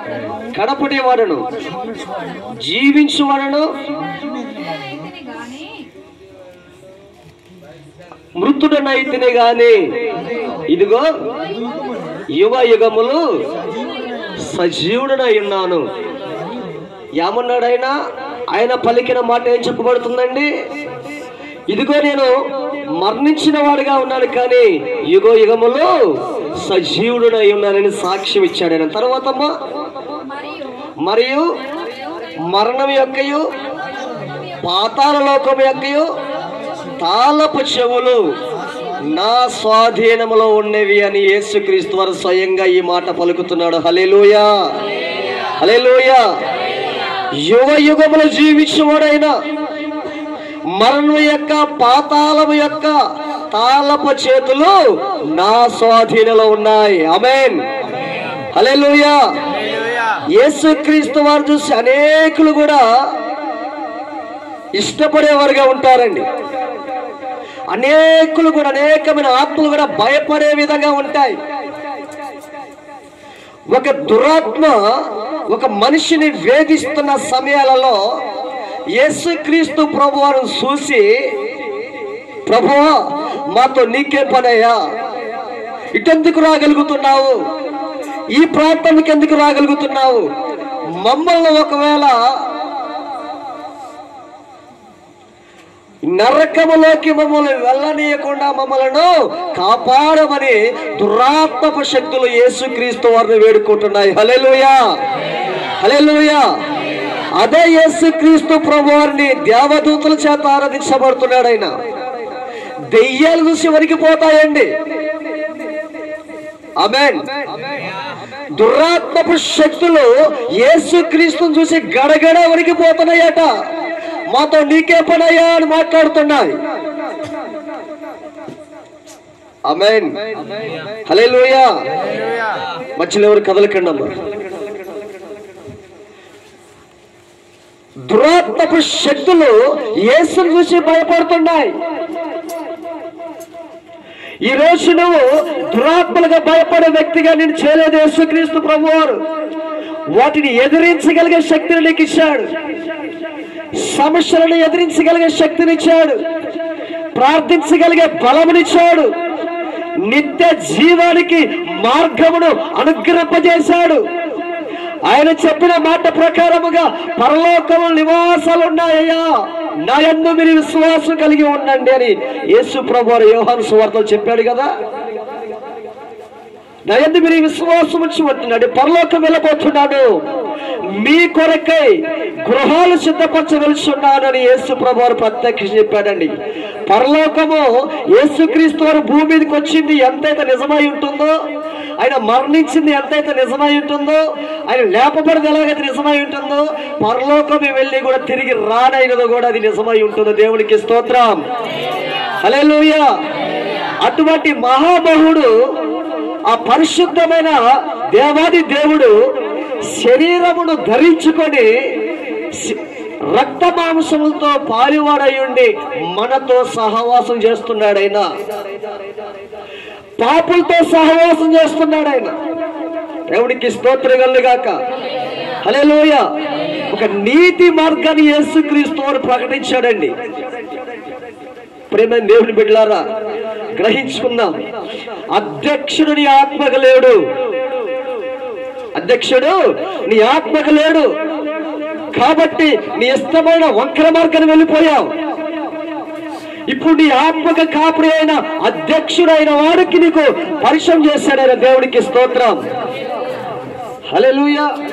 కడపటి వాడను జీవించు వాడను రైతుని గాని మృతుడనైతిని గాని ఇదిగో యుగ యుగములు సజీవుడనై ఉన్నాను ఏమన్నాడైనా ఆయన పలికిన మాట ఏం చెప్పబడుతుందండి ఇదిగో నేను మరణించిన వాడిగా ఉన్నాను కానీ యుగో యుగములో సజీవుడనై ఉన్నానని సాక్ష్యం ఇచ్చాడు ఆయన తర్వాత అమ్మా మరియు మరియు మరణం యొక్కయు పాతాళ లోకం యొక్కయు తాళపు చెవులు నా స్వాధీనములో ఉన్నవి అని యేసుక్రీస్తు వారు స్వయంగా ఈ మాట పలుకుతున్నాడు హలేలుయా హలేలుయా యుగ యుగములు జీవించువాడైన మరణం యొక్క పాతాళము యొక్క తాళపు చేతులు నా స్వాధీనంలో ఉన్నాయి అమెన్ హలేలుయా యేసుక్రీస్తు వారు చూసి అనేకులు కూడా ఇష్టపడేవారుగా ఉంటారండి అనేకులు కూడా అనేకమైన ఆత్మలు కూడా భయపడే విధంగా ఉంటాయి ఒక దురాత్మ ఒక మనిషిని వేధిస్తున్న సమయాలలో యేసుక్రీస్తు ప్రభు వారు చూసి ప్రభువా మాతో నీకే పనయ్యా ఇటెందుకు రాగలుగుతున్నావు ఈ ప్రాంతానికి ఎందుకు రాగలుగుతున్నావు మమ్మల్ని ఒకవేళ నరకములోకి మమ్మల్ని వెళ్ళనీయకుండా మమ్మలను కాపాడమని దురాత్మపు శక్తులు యేసుక్రీస్తు వారిని వేడుకుంటున్నాయి హలెలుయా హలెలుయా అదే యేసుక్రీస్తు ప్రభు వారిని దేవదూతల చేత ఆరాధించబడుతున్నాడు ఆయన దెయ్యాలు చూసి వణికిపోతాయండి ఆమెన్ దురాత్మపు శక్తులు యేసుక్రీస్తుని చూసి గడగడ వణికిపోతున్నాయట మాతో నీకే పనయ్యా అని మాట్లాడుతున్నాయి ఆమెన్ హల్లెలూయా మధ్యలో ఎవరు కదలకండి అమ్మా దురాత్మపు శక్తులు యేసును చూసి భయపడుతున్నాయి ఈ రోజు నువ్వు దురాత్మలుగా భయపడే వ్యక్తిగా నేను చేయలేదు యేసుక్రీస్తు ప్రభువారు వాటిని ఎదిరించగలిగే శక్తిని నీకు ఇచ్చాడు సమస్యలను ఎదిరించగలిగే శక్తినిచ్చాడు ప్రార్థించగలిగే బలమునిచ్చాడు నిత్య జీవానికి మార్గమును అనుగ్రహింపజేశాడు ఆయన చెప్పిన మాట ప్రకారముగా పరలోకము నివాసాలు ఉన్నాయ్యా నా యందు మీరు విశ్వాసం కలిగి ఉండండి అని యేసు ప్రభు వారు యోహాను సువార్తలో చెప్పాడు కదా నా యందు మీరు విశ్వాసం ఉంచి ఉంటున్నాడు పరలోకం వెళ్ళబోతున్నాడు మీ కొరకై గృహాలు సిద్ధపరచవలసిన్నానని యేసు ప్రభు వారు ప్రత్యక్ష చెప్పాడండి పరలోకము యేసుక్రీస్తు వారు భూమి మీదకి వచ్చింది ఎంతైతే నిజమై ఉంటుందో ఆయన మరణించింది ఎంతైతే నిజమై ఉంటుందో ఆయన లేపబడిది ఎలాగైతే నిజమై ఉంటుందో పరలోకం వెళ్ళి కూడా తిరిగి రానైనదో కూడా అది నిజమై ఉంటుందో దేవునికి స్తోత్రం హల్లెలూయా అటువంటి మహామహుడు ఆ పరిశుద్ధమైన దేవాది దేవుడు శరీరమును ధరించుకొని శ- రక్త మాంసములతో పాలివాడై ఉండి మనతో సహవాసం చేస్తున్నాడు ఆయన పాపులతో సహవాసం చేస్తున్నాడు ఆయన దేవుడికి స్తోత్రగలను గాక హల్లెలూయ ఒక నీతి మార్గాన్ని యేసుక్రీస్తు వారు ప్రకటించాడండి ప్రేమ దేవుని బిడ్డలారా గ్రహించుకుందాం అధ్యక్షుడు నీ ఆత్మకు లేడు అధ్యక్షుడు నీ ఆత్మకు లేడు కాబట్టి నీ ఇష్టమైన వంకర మార్గాన్ని వెళ్ళిపోయావు ఇప్పుడు నీ ఆత్మక కాపురి అయిన అధ్యక్షుడైన వాడికి నీకు పరిచయం చేశాడు ఆయన దేవుడికి స్తోత్రం హల్లెలూయా